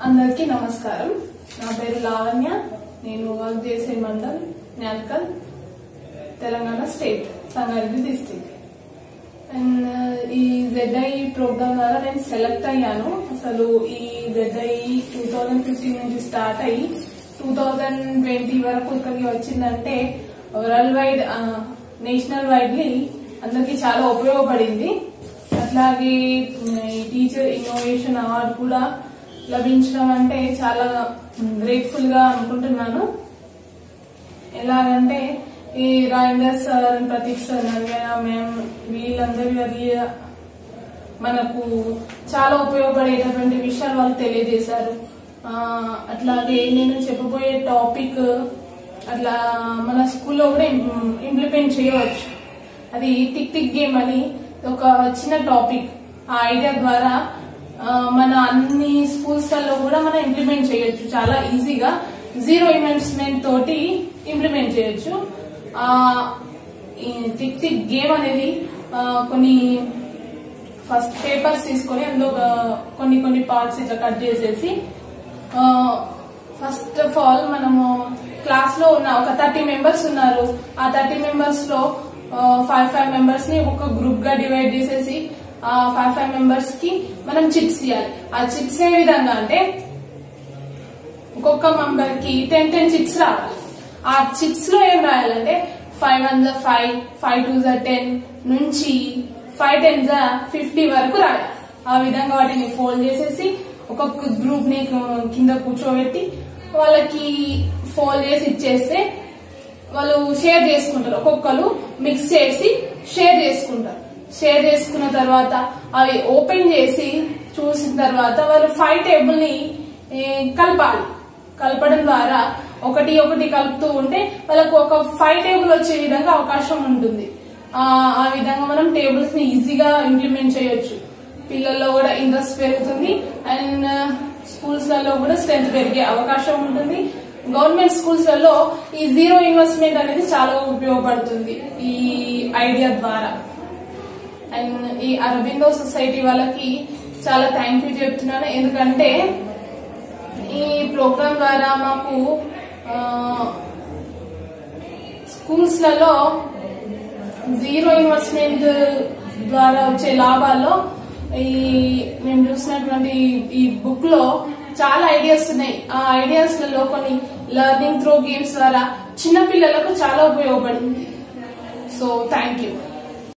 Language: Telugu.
అందరికీ నమస్కారం నా పేరు లావణ్య నేను వర్క్ చేసే mandal Nyalkal Telangana state Sangareddy district and ఈ జెడ్ఐ ప్రోగ్రామ్ ద్వారా నేను సెలెక్ట్ అయ్యాను అసలు ఈ జెడ్ఐ టూ థౌజండ్ ఫిఫ్టీన్ నుంచి స్టార్ట్ అయ్యి టూ థౌజండ్ ట్వంటీ వరకు ఇక్కడికి వచ్చిందంటే వరల్డ్ వైడ్ నేషనల్ వైడ్లీ అందరికీ చాలా ఉపయోగపడింది అట్లాగే ఈ టీచర్ ఇన్నోవేషన్ అవార్డు కూడా లభించడం అంటే చాలా గ్రేట్ఫుల్ గా అనుకుంటున్నాను ఎలాగంటే ఈ Rajender sir Prateek sir Navya ma'am వీళ్ళందరి వల్ల మనకు చాలా ఉపయోగపడేటటువంటి విషయాలు వాళ్ళు తెలియజేశారు ఆ, అట్లాగే నేను చెప్పబోయే టాపిక్ అట్లా మన స్కూల్లో కూడా ఇం- ఇంప్లిమెంట్ చేయవచ్చు అది టిక్ టిక్ గేమ్ అని ఒక చిన్న టాపిక్ ఆ ఐడియా ద్వారా ఆ, మన అన్ని స్కూల్స్ లలో కూడా మనం ఇంప్లిమెంట్ చేయొచ్చు చాలా ఈజీగా జీరో ఇన్వెస్ట్మెంట్ తోటి ఇంప్లిమెంట్ చేయొచ్చు ఆ, ఈ టిక్ టిక్ గేమ్ అనేది ఆ, కొన్ని ఫస్ట్ పేపర్స్ తీసుకొని అందులో ఆ, కొన్ని కొన్ని పార్ట్స్ ఇట్లా కట్ చేసేసి ఫస్ట్ ఆఫ్ ఆల్ మనము క్లాస్ లో ఉన్న ఒక థర్టీ మెంబర్స్ ఉన్నారు ఆ థర్టీ మెంబర్స్ లో ఫైవ్ ఫైవ్ మెంబర్స్ ని ఒక గ్రూప్ గా డివైడ్ చేసేసి ఆ ఫైవ్ ఫైవ్ మెంబర్స్ కి మనం చిట్స్ ఇవ్వాలి ఆ చిట్స్ ఏ విధంగా అంటే ఒక్కొక్క మెంబర్ కి టెన్ టెన్ చిట్స్ రావాలి ఆ చిట్స్ లో ఏం రాయాలంటే ఫైవ్ వన్ జా ఫైవ్ ఫైవ్ టూ జా టెన్ నుంచి ఫైవ్ టెన్ జా ఫిఫ్టీ వరకు రాయాలి ఆ విధంగా వాటిని ఫోల్డ్ చేసేసి ఒక్కొక్క గ్రూప్ ని కింద కూర్చోబెట్టి వాళ్ళకి ఫోల్డ్ చేసి ఇచ్చేస్తే వాళ్ళు షేర్ చేసుకుంటారు ఒక్కొక్కరు మిక్స్ చేసి షేర్ చేసుకుంటారు షేర్ చేసుకున్న తర్వాత అవి ఓపెన్ చేసి చూసిన తర్వాత వాళ్ళు ఫైవ్ టేబుల్ ని ఏ, కలపాలి కలపడం ద్వారా ఒకటి ఒకటి కలుపుతూ ఉంటే వాళ్ళకు ఒక ఫైవ్ టేబుల్ వచ్చే విధంగా అవకాశం ఉంటుంది ఆ ఆ విధంగా మనం టేబుల్స్ ని ఈజీగా ఇంప్లిమెంట్ చేయొచ్చు పిల్లల్లో కూడా ఇంట్రెస్ట్ పెరుగుతుంది అండ్ స్కూల్స్ లలో కూడా స్ట్రెంత్ పెరిగే అవకాశం ఉంటుంది గవర్నమెంట్ స్కూల్స్ లలో ఈ జీరో ఇన్వెస్ట్మెంట్ అనేది చాలా ఉపయోగపడుతుంది ఈ ఐడియా ద్వారా అండ్ ఈ అరబిందో సొసైటీ వాళ్ళకి చాలా థ్యాంక్ యూ చెప్తున్నాను ఎందుకంటే ఈ ప్రోగ్రామ్ ద్వారా మాకు స్కూల్స్ లలో జీరో ఇన్వెస్ట్మెంట్ ద్వారా వచ్చే లాభాల్లో ఈ మేము చూసినటువంటి ఈ బుక్ లో చాలా ఐడియాస్ ఉన్నాయి ఆ ఐడియాస్ లలో కొన్ని లెర్నింగ్ త్రూ గేమ్స్ ద్వారా చిన్న పిల్లలకు చాలా ఉపయోగపడింది సో థ్యాంక్ యూ